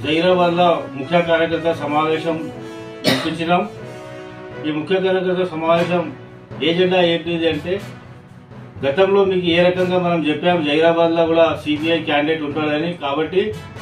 జైరాబాద్ లో ముఖ్య కార్యకర్త సమావేశం నిర్వహించినాం ఈ ముఖ్య కార్యకర్త సమావేశం ఏజెండా ఏంటిది అంటే గతంలో మీకు ఏ రకంగా మనం చెప్పాం జైరాబాద్ లో కూడా సిబిఐ క్యాండిడేట్ ఉంటాడని కాబట్టి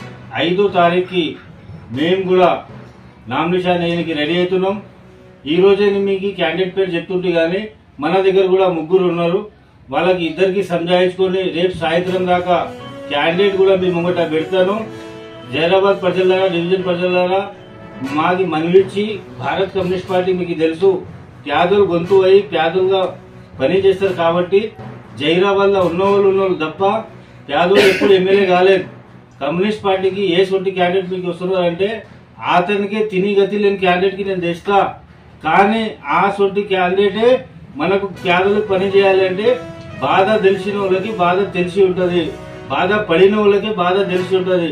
ఐదో తారీఖుకి మేము కూడా నామినేషన్ వేయడానికి రెడీ అవుతున్నాం ఈ రోజే నేను మీకు క్యాండిడేట్ పేరు చెప్తుంటే గానీ మన దగ్గర కూడా ముగ్గురు ఉన్నారు వాళ్ళకి ఇద్దరికి సంజాయించుకొని రేపు సాయంత్రం దాకా క్యాండిడేట్ కూడా మీ ముంగట పెడతాను జైరాబాద్ ప్రజలారా డివిజన్ ప్రజలారా మాది మనవిచ్చి భారత్ కమ్యూనిస్ట్ పార్టీ మీకు తెలుసు పేదలు గొంతు అయి పేదలుగా పని చేస్తారు కాబట్టి జైరాబాద్ లో ఉన్నవాళ్ళు ఉన్నవాళ్ళు తప్ప పేదలు ఎప్పుడు ఎమ్మెల్యే కాలేదు కమ్యూనిస్ట్ పార్టీకి ఏ సొంటి క్యాండిడేట్ మీకు వస్తున్నారు అంటే అతనికే తిని గతి లేని క్యాండిడేట్ కి నేను తెస్తా కానీ ఆ సొంటి క్యాండిడేటే మనకు పేదలకు పని చేయాలంటే బాధ తెలిసిన వాళ్ళకి బాధ తెలిసి ఉంటది బాధ పడిన వాళ్ళకి బాధ తెలిసి ఉంటది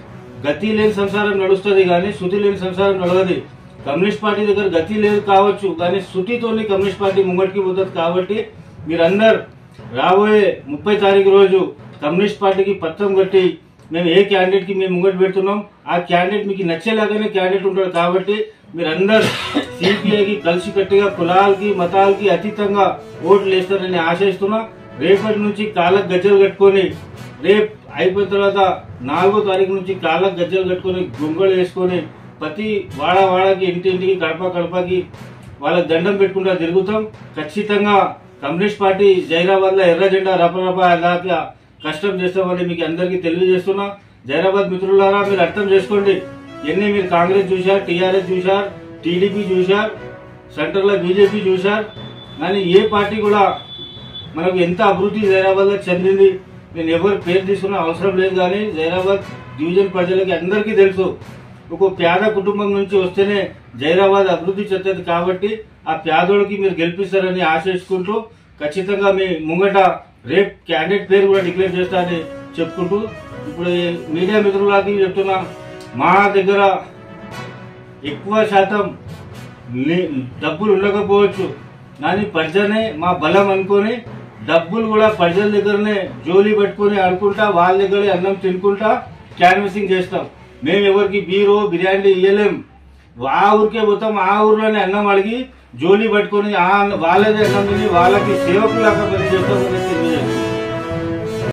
గతి లేని సంసారం నడుస్తుంది కానీ శృతి లేని సంసారం నడవదు కమ్యూనిస్ట్ పార్టీ దగ్గర గతి లేదు కావచ్చు కానీ శృతితోని కమ్యూనిస్ట్ పార్టీ ముంగటికి పోతుంది కాబట్టి మీరందరు రాబోయే ముప్పై తారీఖు రోజు కమ్యూనిస్ట్ పార్టీకి పత్రం కట్టి మేము ఏ క్యాండిడేట్ కి మేము ముంగటి పెడుతున్నాం ఆ క్యాండిడేట్ మీకు నచ్చేలాగానే క్యాండిడేట్ ఉంటాడు కాబట్టి మీరందరు సిపిఐకి కలిసి కట్టిగా కులాలకి మతాలకి అతీతంగా ఓట్లు వేస్తారని ఆశిస్తున్నా రేపటి నుంచి కాళ్ళకు గజ్జలు కట్టుకొని రేపు అయిపోయిన తర్వాత నాలుగో తారీఖు నుంచి కాళ్ళకు గజ్జలు కట్టుకొని గొంగళి వేసుకొని ప్రతి వాడ వాడకి ఇంటింటికి గడప గడపకి వాళ్ళకి దండం పెట్టుకుంటా తిరుగుతాం ఖచ్చితంగా కమ్యూనిస్ట్ పార్టీ జైరాబాద్ లో ఎర్ర జెండా రపరప అలాగా కష్టం చేస్తామని మీకు అందరికీ తెలియజేస్తున్నా జైరాబాద్ మిత్రులారా మీరు అర్థం చేసుకోండి ఎన్ని మీరు కాంగ్రెస్ చూశారు టీఆర్ఎస్ చూశారు టీడీపీ చూశారు సెంటర్ లో బీజేపీ చూశారు కానీ ఏ పార్టీ కూడా మనకు ఎంత అభివృద్ధి జైరాబాద్ లో చెందింది నేను ఎవరు పేరు తీసుకున్న అవసరం లేదు కానీ జైరాబాద్ డివిజన్ ప్రజలకి అందరికీ తెలుసు ఒక పేద కుటుంబం నుంచి వస్తేనే జైరాబాద్ అభివృద్ధి చెందుతుంది కాబట్టి ఆ పేదోడికి మీరు గెలిపిస్తారని ఆశించుకుంటూ ఖచ్చితంగా మీ ముంగట రేపు క్యాండిడేట్ పేరు కూడా డిక్లేర్ చేస్తారని చెప్పుకుంటూ ఇప్పుడు ఈ మీడియా మిత్రులకి చెప్తున్నా మా దగ్గర ఎక్కువ శాతం ని- డబ్బులు ఉండకపోవచ్చు కానీ ప్రజనే మా బలం అనుకొని డబ్బులు కూడా ప్రజల దగ్గరనే జోలి పెట్టుకొని ఆడుకుంటా వాళ్ళ దగ్గరే అన్నం తినుకుంటా క్యాన్వసింగ్ చేస్తాం మేము ఎవరికి బీరో బిర్యానీ ఇయ్యలేం ఆ ఊరికే పోతాం ఆ ఊర్లోనే అన్నం అడిగి జోలి పట్టుకొని ఆ వాళ్ళదే అన్నం తిని వాళ్ళకి సేవకులాగా పని చేస్తాం